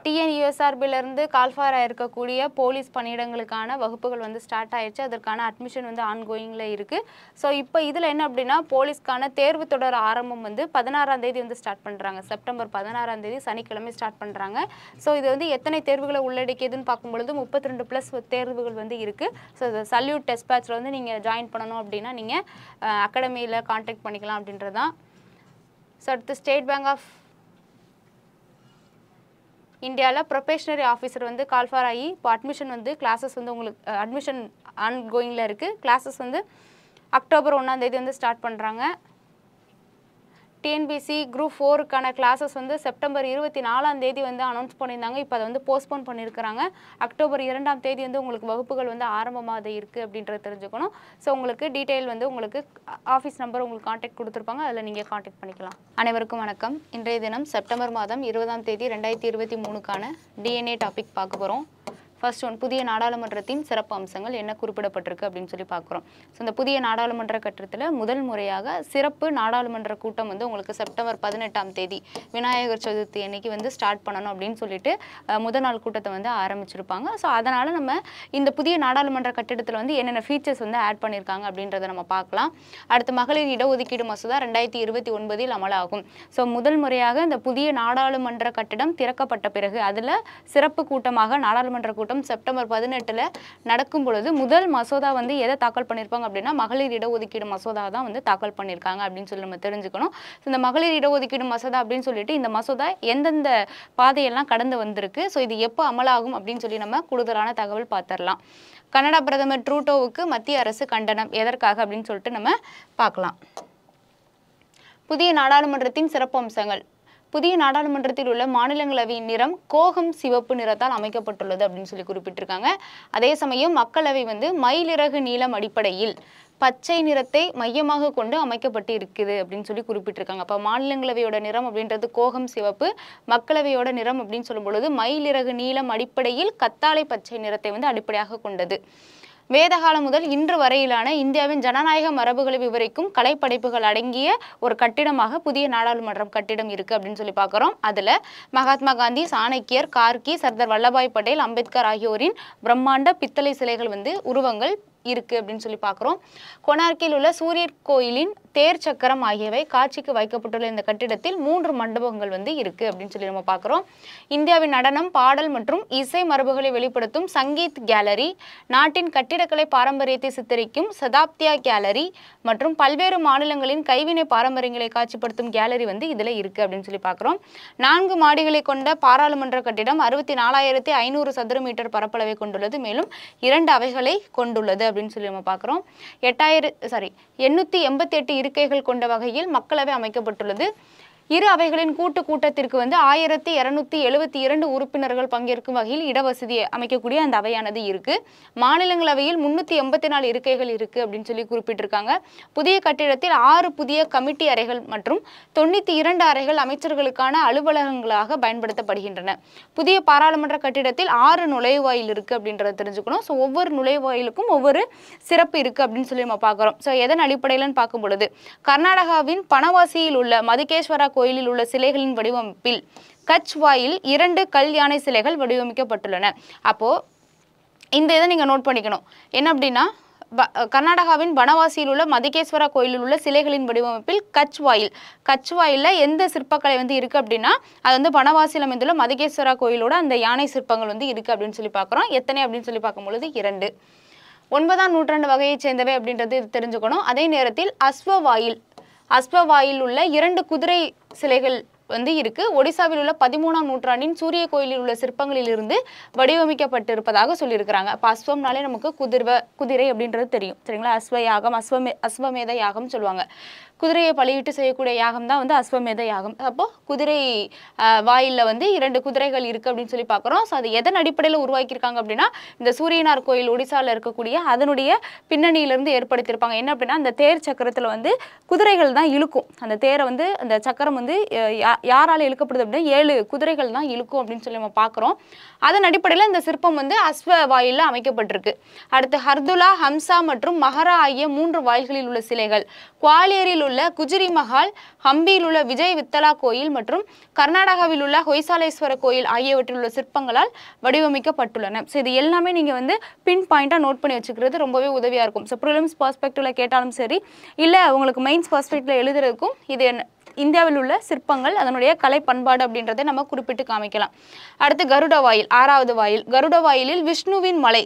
டிஎன்யூஎஸ்ஆர்பிலேருந்து call for இருக்கக்கூடிய police பணியிடங்களுக்கான வகுப்புகள் வந்து ஸ்டார்ட் ஆயிடுச்சு அதற்கான அட்மிஷன் வந்து ஆன்கோயிங்கில் இருக்குது ஸோ இப்போ இதில் என்ன அப்படின்னா போலீஸ்க்கான தேர்வு தொடர் ஆரம்பம் வந்து பதினாறாம் தேதி வந்து ஸ்டார்ட் பண்ணுறாங்க செப்டம்பர் பதினாறாம் தேதி சனிக்கிழமை ஸ்டார்ட் பண்ணுறாங்க ஸோ இது வந்து எத்தனை தேர்வுகளை உள்ளடக்கியதுன்னு பார்க்கும்பொழுது முப்பத்தி ரெண்டு ப்ளஸ் தேர்வுகள் வந்து இருக்குது ஸோ இந்த சல்யூட் டெஸ்ட் பேட்சில் வந்து நீங்கள் ஜாயின் பண்ணணும் அப்படின்னா நீங்கள் அகாடமியில் காண்டாக்ட் பண்ணிக்கலாம் அப்படின்றது தான் ஸோ அடுத்து ஸ்டேட் பேங்க் ஆஃப் இந்தியாவில் ப்ரொபேஷனரி ஆஃபீஸர் வந்து கால்ஃபார் ஆகி இப்போ அட்மிஷன் வந்து கிளாஸஸ் வந்து உங்களுக்கு அட்மிஷன் ஆன் கோயிங்கில் இருக்குது கிளாஸஸ் வந்து அக்டோபர் ஒன்றாந்தேதி வந்து ஸ்டார்ட் பண்ணுறாங்க டிஎன்பிசி குரூப் ஃபோருக்கான கிளாஸஸ் வந்து செப்டம்பர் இருபத்தி நாலாம் தேதி வந்து அனௌன்ஸ் பண்ணியிருந்தாங்க இப்போ அதை வந்து போஸ்ட்போன் பண்ணியிருக்கிறாங்க அக்டோபர் இரண்டாம் தேதி வந்து உங்களுக்கு வகுப்புகள் வந்து ஆரம்பமாக இருக்குது அப்படின்றத தெரிஞ்சுக்கணும் ஸோ உங்களுக்கு டீட்டெயில் வந்து உங்களுக்கு ஆஃபீஸ் நம்பர் உங்களுக்கு காண்டாக்ட் கொடுத்துருப்பாங்க அதில் நீங்கள் காண்டாக்ட் பண்ணிக்கலாம் அனைவருக்கும் வணக்கம் இன்றைய தினம் செப்டம்பர் மாதம் இருபதாம் தேதி ரெண்டாயிரத்தி இருபத்தி மூணுக்கான டிஎன்ஏ டாபிக் பார்க்க போகிறோம் ஃபர்ஸ்ட் ஒன் புதிய நாடாளுமன்றத்தின் சிறப்பு அம்சங்கள் என்ன குறிப்பிடப்பட்டிருக்கு அப்படின்னு சொல்லி பார்க்குறோம் ஸோ இந்த புதிய நாடாளுமன்ற கட்டத்தில் முதல் முறையாக சிறப்பு நாடாளுமன்ற கூட்டம் வந்து உங்களுக்கு செப்டம்பர் பதினெட்டாம் தேதி விநாயகர் சதுர்த்தி அன்னைக்கு வந்து ஸ்டார்ட் பண்ணணும் அப்படின்னு சொல்லிட்டு அஹ், முதல் நாள் கூட்டத்தை வந்து ஆரம்பிச்சிருப்பாங்க ஸோ அதனால் நம்ம இந்த புதிய நாடாளுமன்ற கட்டிடத்தில் வந்து என்னென்ன ஃபீச்சர்ஸ் வந்து ஆட் பண்ணியிருக்காங்க அப்படின்றத நம்ம பார்க்கலாம் அடுத்து மகளிர் இடஒதுக்கீடு மசோதா ரெண்டாயிரத்தி இருபத்தி ஒன்பதில் அமலாகும் ஸோ முதல் முறையாக இந்த புதிய நாடாளுமன்ற கட்டிடம் திறக்கப்பட்ட பிறகு அதில் சிறப்பு கூட்டமாக நாடாளுமன்ற கூட்டம் செப்டம்பர் பதினெட்டில் நடக்கும் பொழுது முதல் மசோதா வந்து எதை தாக்கல் பண்ணியிருப்பாங்க அப்படின்னா மகளிர் இடஒதுக்கீடு மசோதா தான் வந்து தாக்கல் பண்ணியிருக்காங்க அப்படின்னு சொல்லி நம்ம தெரிஞ்சுக்கணும் ஸோ இந்த மகளிர் இடஒதுக்கீடு மசோதா அப்படின்னு சொல்லிட்டு இந்த மசோதா எந்தெந்த பாதையெல்லாம் கடந்து வந்திருக்கு ஸோ இது எப்போ அமலாகும் அப்படின்னு சொல்லி நம்ம கூடுதலான தகவல் பார்த்துடலாம் கனடா பிரதமர் ட்ரூட்டோவுக்கு மத்திய அரசு கண்டனம் எதற்காக அப்படின்னு சொல்லிட்டு நம்ம பார்க்கலாம் புதிய நாடாளுமன்றத்தின் சிறப்பு அம்சங்கள் புதிய நாடாளுமன்றத்தில் உள்ள மாநிலங்களவையின் நிறம் கோகம் சிவப்பு நிறத்தால் அமைக்கப்பட்டுள்ளது அப்படின்னு சொல்லி குறிப்பிட்டிருக்காங்க அதே சமயம் மக்களவை வந்து மயிலிறகு நீளம் அடிப்படையில் பச்சை நிறத்தை மையமாக கொண்டு அமைக்கப்பட்டு இருக்குது அப்படின்னு சொல்லி குறிப்பிட்டிருக்காங்க அப்போ மாநிலங்களவையோட நிறம் அப்படின்றது கோகம் சிவப்பு மக்களவையோட நிறம் அப்படின்னு சொல்லும் பொழுது மயிலிறகு நீளம் அடிப்படையில் கத்தாழை பச்சை நிறத்தை வந்து அடிப்படையாக கொண்டது வேதகாலம் முதல் இன்று வரையிலான இந்தியாவின் ஜனநாயக மரபுகளை விவரிக்கும் கலைப்படைப்புகள் அடங்கிய ஒரு கட்டிடமாக புதிய நாடாளுமன்றம் கட்டிடம் இருக்கு அப்படின்னு சொல்லி பார்க்குறோம் அதில் மகாத்மா காந்தி சாணக்கியர் கார்கி சர்தார் வல்லபாய் பட்டேல் அம்பேத்கர் ஆகியோரின் பிரம்மாண்ட பித்தளை சிலைகள் வந்து உருவங்கள் இருக்கு அப்படின்னு சொல்லி பார்க்குறோம் கொனார்க்கில் உள்ள சூரியர் கோயிலின் தேர் சக்கரம் ஆகியவை காட்சிக்கு வைக்கப்பட்டுள்ள இந்த கட்டிடத்தில் மூன்று மண்டபங்கள் வந்து இருக்கு அப்படின்னு சொல்லி நம்ம பார்க்குறோம் இந்தியாவின் நடனம் பாடல் மற்றும் இசை மரபுகளை வெளிப்படுத்தும் சங்கீத் கேலரி நாட்டின் கட்டிடக்கலை பாரம்பரியத்தை சித்தரிக்கும் சதாப்தியா கேலரி மற்றும் பல்வேறு மாநிலங்களின் கைவினை பாரம்பரியங்களை காட்சிப்படுத்தும் கேலரி வந்து இதில் இருக்கு அப்படின்னு சொல்லி பார்க்குறோம் நான்கு மாடிகளை கொண்ட பாராளுமன்ற கட்டிடம் அறுபத்தி நாலாயிரத்தி ஐநூறு சதுர மீட்டர் பரப்பளவை கொண்டுள்ளது மேலும் இரண்டு அவைகளை கொண்டுள்ளது அப்படின்னு சொல்லி நம்ம பார்க்குறோம் எட்டாயிரம் சாரி எண்ணூற்றி எண்பத்தி எட்டு இருக்கைகள் கொண்ட வகையில் மக்களவை அமைக்கப்பட்டுள்ளது இரு அவைகளின் கூட்டு கூட்டத்திற்கு வந்து ஆயிரத்தி இரநூத்தி எழுபத்தி இரண்டு உறுப்பினர்கள் பங்கேற்கும் வகையில் இடவசதி அமைக்கக்கூடிய அந்த அவையானது இருக்கு மாநிலங்களவையில் முன்னூற்றி எண்பத்தி நாலு இருக்கைகள் இருக்கு அப்படின்னு சொல்லி குறிப்பிட்டிருக்காங்க புதிய கட்டிடத்தில் ஆறு புதிய கமிட்டி அறைகள் மற்றும் தொண்ணூற்றி இரண்டு அறைகள் அமைச்சர்களுக்கான அலுவலகங்களாக பயன்படுத்தப்படுகின்றன புதிய பாராளுமன்ற கட்டிடத்தில் ஆறு நுழைவாயில் இருக்கு அப்படின்றத தெரிஞ்சுக்கணும் ஸோ ஒவ்வொரு நுழைவாயிலுக்கும் ஒவ்வொரு சிறப்பு இருக்கு அப்படின்னு சொல்லி நம்ம பார்க்குறோம் ஸோ எதன் அடிப்படையிலன்னு பார்க்கும் பொழுது கர்நாடகாவின் பனவாசியில் உள்ள மதிகேஸ்வரா கோயிலில் உள்ள சிலைகளின் வடிவமைப்பில் கட்ச் வாயில் இரண்டு கல் யானை சிலைகள் வடிவமைக்கப்பட்டுள்ளன அப்போ இந்த இதை நீங்கள் நோட் பண்ணிக்கணும் என்ன அப்படின்னா ப- கர்நாடகாவின் பனவாசியில் உள்ள மதிகேஸ்வரா கோயிலில் உள்ள சிலைகளின் வடிவமைப்பில் கட்ச் வாயில் கட்ச் வாயிலில் எந்த சிற்பக்கலை வந்து இருக்குது அப்படின்னா அது வந்து பனவாசியில் அமைந்துள்ள மதிகேஸ்வரா கோயிலோட அந்த யானை சிற்பங்கள் வந்து இருக்குது அப்படின்னு சொல்லி பார்க்குறோம் எத்தனை அப்படின்னு சொல்லி பார்க்கும்பொழுது இரண்டு ஒன்பதாம் நூற்றாண்டு வகையைச் சேர்ந்தவை அப்படின்றது இது தெரிஞ்சுக்கணும் அதே நேரத்தில் அஸ்வவாயில் அஸ்வவாயில் உள்ள இரண்டு குதிரை சிலைகள் வந்து இருக்கு ஒடிசாவில் உள்ள பதிமூணாம் நூற்றாண்டின் சூரிய கோயிலில் உள்ள சிற்பங்களிலிருந்து வடிவமைக்கப்பட்டிருப்பதாக சொல்லியிருக்கிறாங்க அப்போ அஸ்வம்னாலே நமக்கு குதிர்வ குதிரை அப்படின்றது தெரியும் சரிங்களா அஸ்வ யாகம் அஸ்வமே அஸ்வமேத யாகம் சொல்லுவாங்க குதிரையை பலியிட்டு செய்யக்கூடிய யாகம் தான் வந்து அஸ்வமேத யாகம் அப்போ குதிரை ஆஹ், வாயில்ல வந்து இரண்டு குதிரைகள் இருக்கு அப்படின்னு சொல்லி பார்க்குறோம் ஸோ அது எதன் அடிப்படையில் உருவாக்கியிருக்காங்க அப்படின்னா இந்த சூரியனார் கோயில் ஒடிசால இருக்கக்கூடிய அதனுடைய பின்னணியிலிருந்து ஏற்படுத்தியிருப்பாங்க என்ன அப்படின்னா அந்த தேர் சக்கரத்தில் வந்து குதிரைகள் தான் இழுக்கும் அந்த தேரை வந்து அந்த சக்கரம் வந்து அஹ், யா- யாரால இழுக்கப்படுது அப்படின்னா ஏழு குதிரைகள் தான் இழுக்கும் அப்படின்னு சொல்லி நம்ம பார்க்குறோம் அதன் அடிப்படையில் இந்த சிற்பம் வந்து அஸ்வ வாயிலில் அமைக்கப்பட்டிருக்கு அடுத்து ஹர்துலா ஹம்சா மற்றும் மஹரா ஆகிய மூன்று வாயில்களில் உள்ள சிலைகள் குவாலியரில் உள்ள உள்ள குஜிரி மஹால் ஹம்பியில் உள்ள விஜய் வித்தலா கோயில் மற்றும் கர்நாடகாவில் உள்ள ஹொய்சாலேஸ்வர கோயில் ஆகியவற்றில் உள்ள சிற்பங்களால் வடிவமைக்கப்பட்டுள்ளன ஸோ இது எல்லாமே நீங்கள் வந்து பின் பாயிண்டாக நோட் பண்ணி வச்சுக்கிறது ரொம்பவே உதவியாக இருக்கும் ஸோ ப்ரிலிம்ஸ் பர்ஸ்பெக்டிவில் கேட்டாலும் சரி இல்லை உங்களுக்கு மெயின்ஸ் பர்ஸ்பெக்டிவில் எழுதுறதுக்கும் இது என்ன இந்தியாவில் உள்ள சிற்பங்கள் அதனுடைய கலை பண்பாடு அப்படின்றதை நம்ம குறிப்பிட்டு காமிக்கலாம் அடுத்து கருட வாயில் ஆறாவது வாயில் கருட வாயிலில் விஷ்ணுவின் மலை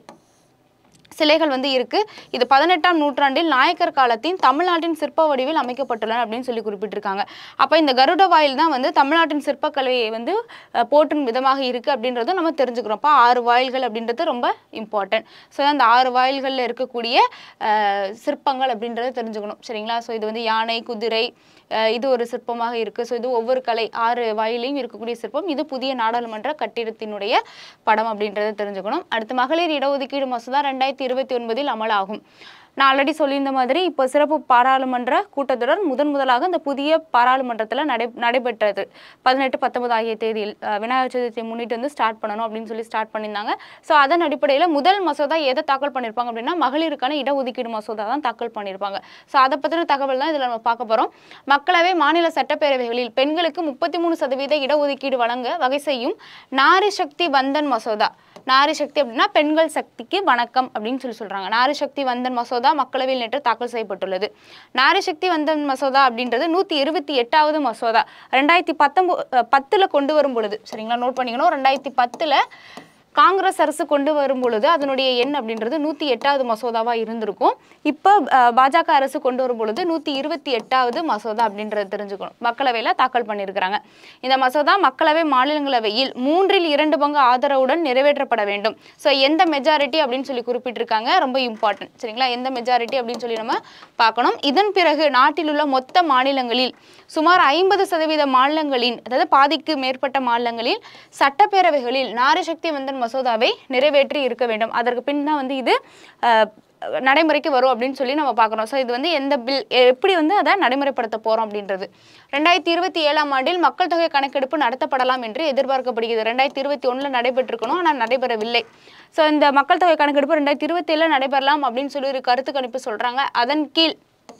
சிலைகள் வந்து இருக்கு இது பதினெட்டாம் நூற்றாண்டில் நாயக்கர் காலத்தின் தமிழ்நாட்டின் சிற்ப வடிவில் அமைக்கப்பட்டுள்ளன அப்படின்னு சொல்லி குறிப்பிட்டிருக்காங்க அப்போ இந்த கருட வாயில் தான் வந்து தமிழ்நாட்டின் சிற்பக்கலையை வந்து அஹ், போற்றும் விதமாக இருக்கு அப்படின்றதும் நம்ம தெரிஞ்சுக்கிறோம் அப்போ ஆறு வாயில்கள் அப்படின்றது ரொம்ப இம்பார்ட்டன்ட் ஸோ அந்த ஆறு வாயில்களில் இருக்கக்கூடிய அஹ், சிற்பங்கள் அப்படின்றத தெரிஞ்சுக்கணும் சரிங்களா ஸோ இது வந்து யானை குதிரை அஹ், இது ஒரு சிற்பமாக இருக்கு ஸோ இது ஒவ்வொரு கலை ஆறு வாயிலையும் இருக்கக்கூடிய சிற்பம் இது புதிய நாடாளுமன்ற கட்டிடத்தினுடைய படம் அப்படின்றத தெரிஞ்சுக்கணும் அடுத்து மகளிர் இடஒதுக்கீடு மசோதா ரெண்டாயிரத்தி இருபத்தி ஒன்பதில் அமலாகும் நான் ஆல்ரெடி சொல்லியிருந்த மாதிரி இப்போ சிறப்பு பாராளுமன்ற கூட்டத்தொடர் முதன் முதலாக இந்த புதிய பாராளுமன்றத்தில் நடை நடைபெற்றது பதினெட்டு பத்தொன்பது ஆகிய தேதியில் அஹ், விநாயகர் சதுர்த்தியை முன்னிட்டு வந்து ஸ்டார்ட் பண்ணணும் அப்படின்னு சொல்லி ஸ்டார்ட் பண்ணியிருந்தாங்க ஸோ அதன் அடிப்படையில் முதல் மசோதா எதை தாக்கல் பண்ணியிருப்பாங்க அப்படின்னா மகளிருக்கான இடஒதுக்கீடு மசோதா தான் தாக்கல் பண்ணியிருப்பாங்க ஸோ அதை பற்றின தகவல் தான் இதில் நம்ம பார்க்க போகிறோம் மக்களவை மாநில சட்டப்பேரவைகளில் பெண்களுக்கு முப்பத்தி மூணு சதவீத இடஒதுக்கீடு வழங்க வகை செய்யும் நாரி சக்தி வந்தன் மசோதா நாரி சக்தி அப்படின்னா பெண்கள் சக்திக்கு வணக்கம் அப்படின்னு சொல்லி சொல்றாங்க நாரி சக்தி வந்தன் மசோதா மக்களவையில் நேற்று தாக்கல் செய்யப்பட்டுள்ளது நாரி சக்தி வந்தன் மசோதா அப்படின்றது நூத்தி இருபத்தி எட்டாவது மசோதா ரெண்டாயிரத்தி பத்தொன்பது பத்துல கொண்டு வரும் பொழுது சரிங்களா நோட் பண்ணிக்கணும் ரெண்டாயிரத்தி பத்துல காங்கிரஸ் அரசு கொண்டு வரும் பொழுது அதனுடைய எண் அப்படின்றது நூற்றி எட்டாவது மசோதாவாக இருந்திருக்கும் இப்போ அஹ், பாஜக அரசு கொண்டு வரும் பொழுது நூற்றி இருபத்தி எட்டாவது மசோதா அப்படின்றத தெரிஞ்சுக்கணும் மக்களவையில் தாக்கல் பண்ணியிருக்கிறாங்க இந்த மசோதா மக்களவை மாநிலங்களவையில் மூன்றில் இரண்டு பங்கு ஆதரவுடன் நிறைவேற்றப்பட வேண்டும் ஸோ எந்த மெஜாரிட்டி அப்படின்னு சொல்லி குறிப்பிட்டிருக்காங்க ரொம்ப இம்பார்ட்டன்ட் சரிங்களா எந்த மெஜாரிட்டி அப்படின்னு சொல்லி நம்ம பார்க்கணும் இதன் பிறகு நாட்டில் உள்ள மொத்த மாநிலங்களில் சுமார் ஐம்பது சதவீத மாநிலங்களின் அதாவது பாதிக்கு மேற்பட்ட மாநிலங்களில் சட்டப்பேரவைகளில் நாரிசக்தி வந்தன் மசோதாவை நிறைவேற்றி இருக்க வேண்டும் அதற்கு பின் தான் வந்து இது அஹ், நடைமுறைக்கு வரும் அப்படின்னு சொல்லி நம்ம பார்க்குறோம் ஸோ இது வந்து எந்த பில் எப்படி வந்து அதை நடைமுறைப்படுத்த போகிறோம் அப்படின்றது ரெண்டாயிரத்தி இருபத்தி ஏழாம் ஆண்டில் மக்கள் தொகை கணக்கெடுப்பு நடத்தப்படலாம் என்று எதிர்பார்க்கப்படுகிறது ரெண்டாயிரத்தி இருபத்தி ஒன்றில் நடைபெற்றிருக்கணும் ஆனால் நடைபெறவில்லை ஸோ இந்த மக்கள் தொகை கணக்கெடுப்பு ரெண்டாயிரத்தி இருபத்தி ஏழில் நடைபெறலாம் அப்படின்னு சொல்லி ஒரு கருத்து கணிப்பு சொல்கிறாங்க அதன் கீழ்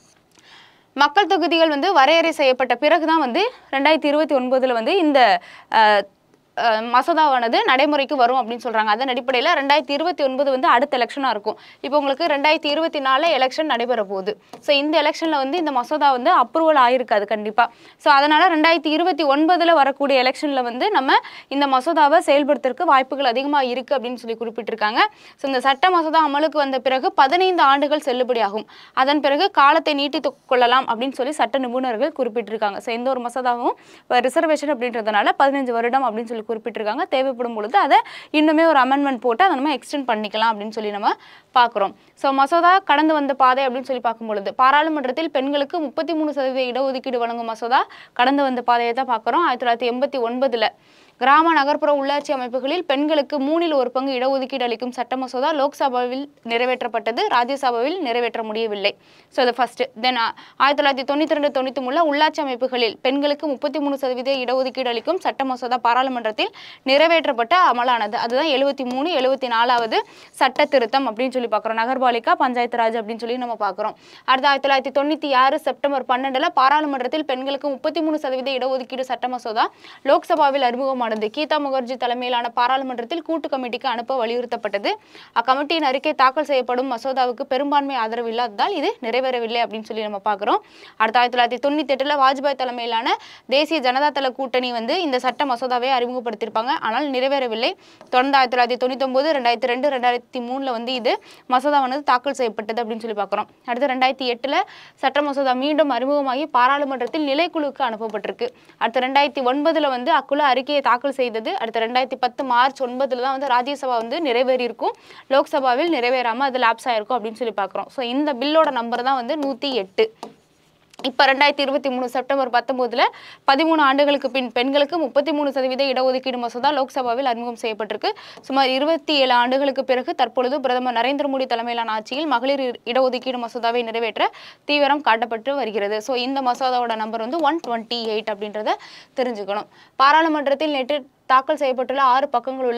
மக்கள் தொகுதிகள் வந்து வரையறை செய்யப்பட்ட பிறகு தான் வந்து ரெண்டாயிரத்தி இருபத்தி ஒன்பதில் வந்து இந்த அஹ், அஹ், மசோதாவானது நடைமுறைக்கு வரும் அப்படின்னு சொல்கிறாங்க அதன் அடிப்படையில் ரெண்டாயிரத்தி இருபத்தி ஒன்பது வந்து அடுத்த எலெக்ஷனாக இருக்கும் இப்போ உங்களுக்கு ரெண்டாயிரத்தி இருபத்தி நாலில் எலெக்ஷன் நடைபெற போகுது ஸோ இந்த எலெக்ஷனில் வந்து இந்த மசோதா வந்து அப்ரூவல் ஆயிருக்காது கண்டிப்பாக ஸோ அதனால் ரெண்டாயிரத்தி இருபத்தி ஒன்பதில் வரக்கூடிய எலெக்ஷனில் வந்து நம்ம இந்த மசோதாவை செயல்படுத்துறதுக்கு வாய்ப்புகள் அதிகமாக இருக்குது அப்படின்னு சொல்லி குறிப்பிட்டிருக்காங்க ஸோ இந்த சட்ட மசோதா அமலுக்கு வந்த பிறகு பதினைந்து ஆண்டுகள் செல்லுபடியாகும் அதன் பிறகு காலத்தை நீட்டித்துக் கொள்ளலாம் அப்படின்னு சொல்லி சட்ட நிபுணர்கள் குறிப்பிட்டிருக்காங்க ஸோ எந்த ஒரு மசோதாவும் ரிசர்வேஷன் அப்படின்றதுனால பதினஞ்சு வருடம் அப்படின்னு சொல்லி குறிப்பிட்டிருக்காங்க தேவைப்படும் பொழுது அதை இன்னுமே ஒரு அமெண்ட்மெண்ட் போட்டு அதை நம்ம எக்ஸ்டெண்ட் பண்ணிக்கலாம் அப்படின்னு சொல்லி நம்ம பார்க்குறோம் ஸோ மசோதா கடந்து வந்த பாதை அப்படின்னு சொல்லி பார்க்கும் பொழுது பாராளுமன்றத்தில் பெண்களுக்கு முப்பத்தி மூணு சதவீத இடஒதுக்கீடு வழங்கும் மசோதா கடந்து வந்த பாதையை தான் பார்க்குறோம் ஆயிரத்தி தொள்ளாயிரத்தி எண்பத்தி ஒன்பதில் கிராம நகர்ப்புற உள்ளாட்சி அமைப்புகளில் பெண்களுக்கு மூணில் ஒரு பங்கு இடஒதுக்கீடு அளிக்கும் சட்ட மசோதா லோக்சபாவில் நிறைவேற்றப்பட்டது ராஜ்யசபாவில் நிறைவேற்ற முடியவில்லை ஸோ அது ஃபர்ஸ்ட் தென் ஆயிரத்தி தொள்ளாயிரத்தி தொண்ணூற்றி ரெண்டு தொண்ணூற்றி மூணில் உள்ளாட்சி அமைப்புகளில் பெண்களுக்கு முப்பத்தி மூணு சதவீத இடஒதுக்கீடு அளிக்கும் சட்ட மசோதா பாராளுமன்றத்தில் நிறைவேற்றப்பட்ட அமலானது அதுதான் எழுபத்தி மூணு எழுபத்தி நாலாவது சட்ட திருத்தம் அப்படின்னு சொல்லி பார்க்குறோம் நகர்பாலிகா பஞ்சாயத்து ராஜ் அப்படின்னு சொல்லி நம்ம பார்க்குறோம் அடுத்து ஆயிரத்தி தொள்ளாயிரத்தி தொண்ணூற்றி ஆறு செப்டம்பர் பன்னெண்டில் பாராளுமன்றத்தில் பெண்களுக்கு முப்பத்தி மூணு சதவீத இடஒதுக்கீடு சட்ட மசோதா லோக்சபாவில் அறிமுகமானது கீதா முகர்ஜி தலைமையிலான பாராளுமன்றத்தில் கூட்டு கமிட்டிக்கு அனுப்ப வலியுறுத்தப்பட்டது அக்கமிட்டியின் அறிக்கை தாக்கல் செய்யப்படும் மசோதாவுக்கு பெரும்பான்மை ஆதரவு இல்லாததால் இது நிறைவேறவில்லை அப்படின்னு சொல்லி நம்ம பார்க்குறோம் அடுத்த ஆயிரத்தி தொள்ளாயிரத்தி தொண்ணூத்தி எட்டுல வாஜ்பாய் தலைமையிலான தேசிய ஜனதா தள கூட்டணி வந்து இந்த சட்ட மசோதாவை அறிமுகப்படுத்தியிருப்பாங்க ஆனால் நிறைவேறவில்லை தொடர்ந்து ஆயிரத்தி தொள்ளாயிரத்தி தொண்ணூத்தி ஒன்பது ரெண்டாயிரத்தி ரெண்டு ரெண்டாயிரத்தி மூணுல வந்து இது மசோதாவானது தாக்கல் செய்யப்பட்டது அப்படின்னு சொல்லி பார்க்குறோம் அடுத்து ரெண்டாயிரத்தி எட்டுல சட்ட மசோதா மீண்டும் அறிமுகமாகி பாராளுமன்றத்தில் நிலைக்குழுக்கு அனுப்பப்பட்டிருக்கு அடுத்து ரெண்டாயிரத்தி ஒன்பதுல வந்து அக்குழு அறிக்கையை தாக்கல் செய்தது அடுத்து ரெண்டாயிரத்தி பத்து மார்ச் ஒன்பதுல தான் வந்து ராஜ்யசபா வந்து நிறைவேறி இருக்கும் லோக்சபாவில் நிறைவேறாம அது லாப்ஸ் ஆயிருக்கும் அப்படின்னு சொல்லி பார்க்குறோம் ஸோ இந்த பில்லோட நம்பர் தான் வந்து நூற்றி எட்டு இப்போ ரெண்டாயிரத்தி இருபத்தி மூணு செப்டம்பர் பத்தொம்போதில் பதிமூணு ஆண்டுகளுக்கு பின் பெண்களுக்கு முப்பத்தி மூணு சதவீத இடஒதுக்கீடு மசோதா லோக்சபாவில் அறிமுகம் செய்யப்பட்டிருக்கு சுமார் இருபத்தி ஏழு ஆண்டுகளுக்கு பிறகு தற்பொழுது பிரதமர் நரேந்திர மோடி தலைமையிலான ஆட்சியில் மகளிர் இ- இடஒதுக்கீடு மசோதாவை நிறைவேற்ற தீவிரம் காட்டப்பட்டு வருகிறது ஸோ இந்த மசோதாவோட நம்பர் வந்து ஒன் டுவெண்ட்டி எயிட் அப்படின்றத தெரிஞ்சுக்கணும் பாராளுமன்றத்தில் நேற்று தாக்கல் செய்யப்பட்டுள்ள ஆறு பக்கங்கள் உள்ள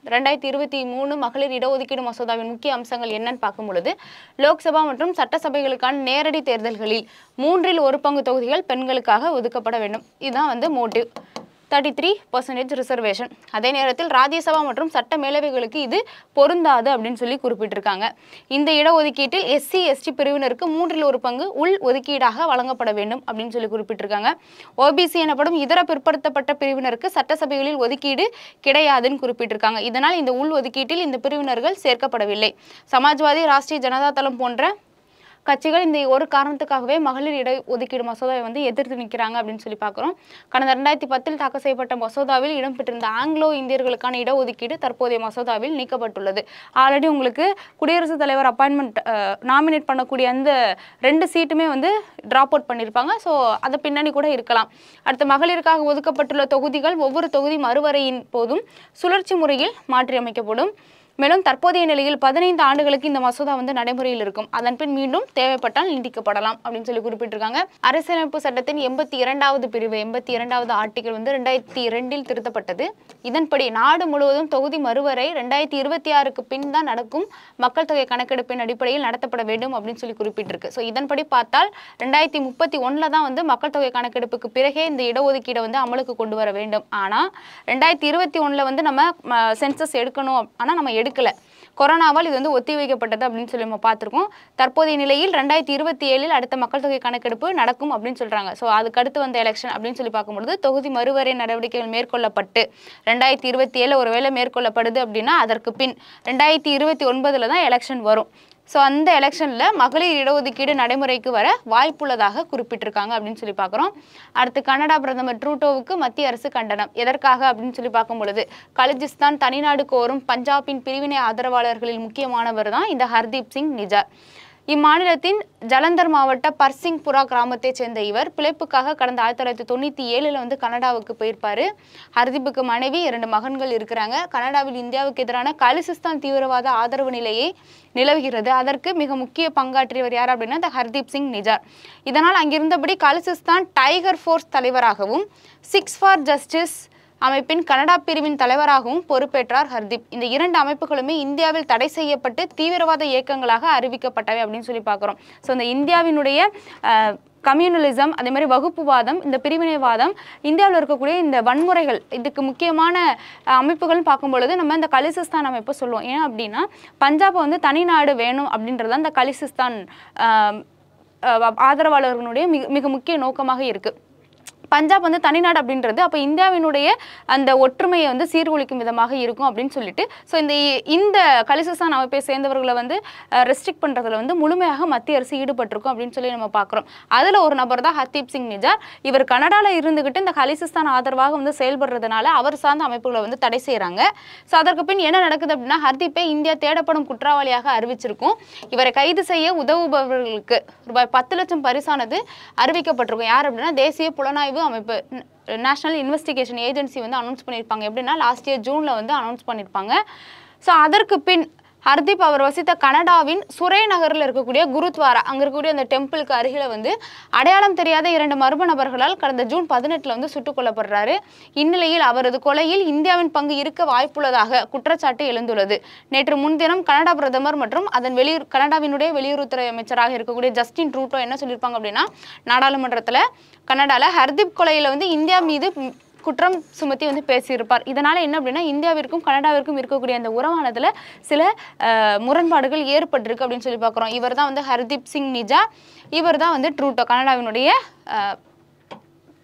ரெண்டாயிரத்தி இருபத்தி மூணு மகளிர் இடஒதுக்கீடு மசோதாவின் முக்கிய அம்சங்கள் என்னன்னு பார்க்கும் பொழுது லோக்சபா மற்றும் சட்டசபைகளுக்கான நேரடி தேர்தல்களில் மூன்றில் ஒரு பங்கு தொகுதிகள் பெண்களுக்காக ஒதுக்கப்பட வேண்டும் இதுதான் வந்து motive thirty three percentage reservation அதே நேரத்தில் ராஜ்யசபா மற்றும் சட்ட மேலவைகளுக்கு இது பொருந்தாது அப்படின்னு சொல்லி குறிப்பிட்டிருக்காங்க இந்த இடஒதுக்கீட்டில் எஸ்சி எஸ்டி பிரிவினருக்கு மூன்றில் ஒரு பங்கு உள் ஒதுக்கீடாக வழங்கப்பட வேண்டும் அப்படின்னு சொல்லி குறிப்பிட்டிருக்காங்க ஓபிசி எனப்படும் இதர பிற்படுத்தப்பட்ட பிரிவினருக்கு சட்டசபைகளில் ஒதுக்கீடு கிடையாதுன்னு குறிப்பிட்டிருக்காங்க இதனால் இந்த உள் ஒதுக்கீட்டில் இந்த பிரிவினர்கள் சேர்க்கப்படவில்லை சமாஜ்வாதி ராஷ்டிரிய ஜனதா தளம் போன்ற கட்சிகள் இந்த ஒரு காரணத்துக்காகவே மகளிர் இட ஒதுக்கீடு மசோதாவை வந்து எதிர்த்து நிற்கிறாங்க அப்படின்னு சொல்லி பார்க்குறோம் கடந்த ரெண்டாயிரத்தி பத்தில் தாக்கல் செய்யப்பட்ட மசோதாவில் இடம்பெற்றிருந்த ஆங்கிலோ இந்தியர்களுக்கான இடஒதுக்கீடு தற்போதைய மசோதாவில் நீக்கப்பட்டுள்ளது ஆல்ரெடி உங்களுக்கு குடியரசுத் தலைவர் அப்பாயின்மெண்ட் நாமினேட் பண்ணக்கூடிய அந்த ரெண்டு சீட்டுமே வந்து ட்ராப் அவுட் பண்ணியிருப்பாங்க ஸோ அது பின்னணி கூட இருக்கலாம் அடுத்து மகளிருக்காக ஒதுக்கப்பட்டுள்ள தொகுதிகள் ஒவ்வொரு தொகுதி மறுவரையின் போதும் சுழற்சி முறையில் மாற்றியமைக்கப்படும் மேலும் தற்போதைய நிலையில் பதினைந்து ஆண்டுகளுக்கு இந்த மசோதா வந்து நடைமுறையில் இருக்கும் அதன் பின் மீண்டும் தேவைப்பட்டால் நீட்டிக்கப்படலாம் அப்படின்னு சொல்லி குறிப்பிட்டிருக்காங்க அரசியலமைப்பு சட்டத்தின் எண்பத்தி இரண்டாவது பிரிவு எண்பத்தி இரண்டாவது ஆர்டிகல் வந்து ரெண்டாயிரத்தி இரண்டில் திருத்தப்பட்டது இதன்படி நாடு முழுவதும் தொகுதி மறுவரை ரெண்டாயிரத்தி இருபத்தி ஆறுக்கு பின் தான் நடக்கும் மக்கள் தொகை கணக்கெடுப்பின் அடிப்படையில் நடத்தப்பட வேண்டும் அப்படின்னு சொல்லி குறிப்பிட்டிருக்கு ஸோ இதன்படி பார்த்தால் ரெண்டாயிரத்தி முப்பத்தி ஒன்றில் தான் வந்து மக்கள் தொகை கணக்கெடுப்புக்கு பிறகே இந்த இடஒதுக்கீடை வந்து அமலுக்கு கொண்டு வர வேண்டும் ஆனால் ரெண்டாயிரத்தி இருபத்தி ஒன்றில் வந்து நம்ம சென்சஸ் எடுக்கணும் ஆனால் நம்ம எடுக்கல கொரோனாவால் இது வந்து ஒத்திவைக்கப்பட்டது அப்படின்னு சொல்லி நம்ம பார்த்துருக்கோம் தற்போதைய நிலையில் ரெண்டாயிரத்தி இருபத்தி ஏழில் அடுத்த மக்கள் தொகை கணக்கெடுப்பு நடக்கும் அப்படின்னு சொல்கிறாங்க ஸோ அதுக்கு அடுத்து வந்த எலெக்ஷன் அப்படின்னு சொல்லி பார்க்கும்பொழுது தொகுதி மறுவரை நடவடிக்கைகள் மேற்கொள்ளப்பட்டு ரெண்டாயிரத்தி இருபத்தி ஏழு ஒருவேளை மேற்கொள்ளப்படுது அப்படின்னா அதற்கு பின் ரெண்டாயிரத்தி இருபத்தி ஒன்பதில் தான் எலெக்ஷன் வரும் ஸோ அந்த எலெக்ஷனில் மகளிர் இடஒதுக்கீடு நடைமுறைக்கு வர வாய்ப்புள்ளதாக குறிப்பிட்டிருக்காங்க அப்படின்னு சொல்லி பார்க்குறோம் அடுத்து கனடா பிரதமர் ட்ரூட்டோவுக்கு மத்திய அரசு கண்டனம் எதற்காக அப்படின்னு சொல்லி பார்க்கும் பொழுது கலிஜிஸ்தான் தனிநாடு கோரும் பஞ்சாபின் பிரிவினை ஆதரவாளர்களில் முக்கியமானவர் தான் இந்த ஹர்தீப் சிங் நிஜார் இம்மாநிலத்தின் ஜலந்தர் மாவட்ட பர்சிங்புரா கிராமத்தைச் சேர்ந்த இவர் பிழைப்புக்காக கடந்த ஆயிரத்தி தொள்ளாயிரத்தி தொண்ணூற்றி ஏழில் வந்து கனடாவுக்கு போயிருப்பாரு ஹர்தீப்புக்கு மனைவி இரண்டு மகன்கள் இருக்கிறாங்க கனடாவில் இந்தியாவுக்கு எதிரான காலிசிஸ்தான் தீவிரவாத ஆதரவு நிலையை நிலவுகிறது அதற்கு மிக முக்கிய பங்காற்றியவர் யார் அப்படின்னா இந்த ஹர்தீப் சிங் நிஜார் இதனால் அங்கிருந்தபடி காலிசிஸ்தான் டைகர் ஃபோர்ஸ் தலைவராகவும் சிக்ஸ் ஃபார் ஜஸ்டிஸ் அமைப்பின் கனடா பிரிவின் தலைவராகவும் பொறுப்பேற்றார் ஹர்தீப் இந்த இரண்டு அமைப்புகளுமே இந்தியாவில் தடை செய்யப்பட்டு தீவிரவாத இயக்கங்களாக அறிவிக்கப்பட்டவை அப்படின்னு சொல்லி பார்க்குறோம் ஸோ இந்த இந்தியாவினுடைய அஹ், கம்யூனலிசம் அதே மாதிரி வகுப்புவாதம் இந்த பிரிவினைவாதம் இந்தியாவில் இருக்கக்கூடிய இந்த வன்முறைகள் இதுக்கு முக்கியமான அஹ், அமைப்புகள்னு பார்க்கும் பொழுது நம்ம இந்த கலிசிஸ்தான் அமைப்பை சொல்லுவோம் ஏன் அப்படின்னா பஞ்சாபை வந்து தனிநாடு வேணும் அப்படின்றது தான் இந்த கலிசிஸ்தான் அஹ், அஹ், ஆதரவாளர்களுடைய மிக மிக முக்கிய நோக்கமாக இருக்குது பஞ்சாப் வந்து தனிநாடு அப்படின்றது அப்போ இந்தியாவினுடைய அந்த ஒற்றுமையை வந்து சீர்குலைக்கும் விதமாக இருக்கும் அப்படின்னு சொல்லிட்டு ஸோ இந்த இந்த கலிசிஸ்தான் அமைப்பை சேர்ந்தவர்களை வந்து ரெஸ்ட்ரிக்ட் பண்ணுறதுல வந்து முழுமையாக மத்திய அரசு ஈடுபட்டிருக்கும் அப்படின்னு சொல்லி நம்ம பார்க்குறோம் அதில் ஒரு நபர் தான் ஹர்தீப் சிங் நிஜார் இவர் கனடாவில் இருந்துக்கிட்டு இந்த கலிசிஸ்தான் ஆதரவாக வந்து செயல்படுறதுனால அவர் சார்ந்த அமைப்புகளை வந்து தடை செய்கிறாங்க ஸோ அதற்கு பின் என்ன நடக்குது அப்படின்னா ஹர்தீப்பை இந்தியா தேடப்படும் குற்றவாளியாக அறிவிச்சிருக்கும் இவரை கைது செய்ய உதவுபவர்களுக்கு ரூபாய் பத்து லட்சம் பரிசானது அறிவிக்கப்பட்டிருக்கும் யார் அப்படின்னா தேசிய புலனாய்வு அமைப்பு நேஷனல் இன்வெஸ்டிகேஷன் ஏஜென்சி வந்து அனௌன்ஸ் பண்ணியிருப்பாங்க எப்படின்னா லாஸ்ட் இயர் ஜூனில் வந்து அனௌன்ஸ் பண்ணியிருப்பாங்க ஸோ அதற்கு பின் ஹர்தீப் அவர் வசித்த கனடாவின் சுரே நகரில் இருக்கக்கூடிய குருத்வாரா அங்கே இருக்கக்கூடிய அந்த டெம்பிளுக்கு அருகில் வந்து அடையாளம் தெரியாத இரண்டு மர்ம நபர்களால் கடந்த ஜூன் பதினெட்டில் வந்து சுட்டுக் கொல்லப்படுறாரு இந்நிலையில் அவரது கொலையில் இந்தியாவின் பங்கு இருக்க வாய்ப்புள்ளதாக குற்றச்சாட்டு எழுந்துள்ளது நேற்று முன்தினம் கனடா பிரதமர் மற்றும் அதன் வெளியூர் கனடாவினுடைய வெளியுறவுத்துறை அமைச்சராக இருக்கக்கூடிய ஜஸ்டின் ட்ரூட்டோ என்ன சொல்லியிருப்பாங்க அப்படின்னா நாடாளுமன்றத்தில் கனடாவில் ஹர்தீப் கொலையில் வந்து இந்தியா மீது ம், குற்றம் சுமத்தி வந்து பேசியிருப்பார் இதனால என்ன அப்படின்னா இந்தியாவிற்கும் கனடாவிற்கும் இருக்கக்கூடிய அந்த உறவானதுல சில அஹ், முரண்பாடுகள் ஏற்பட்டிருக்கு அப்படின்னு சொல்லி பார்க்குறோம் இவர் தான் வந்து ஹர்தீப் சிங் நிஜா இவர் தான் வந்து ட்ரூட்டோ கனடாவினுடைய அஹ்,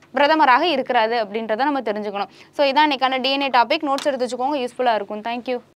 பிரதமராக இருக்கிறாரு அப்படின்றத நம்ம தெரிஞ்சுக்கணும் ஸோ இதான் இன்னைக்கான டிஎன்ஏ டாபிக் நோட்ஸ் எடுத்து வச்சுக்கோங்க யூஸ்ஃபுல்லாக இருக்கும் தேங்க்யூ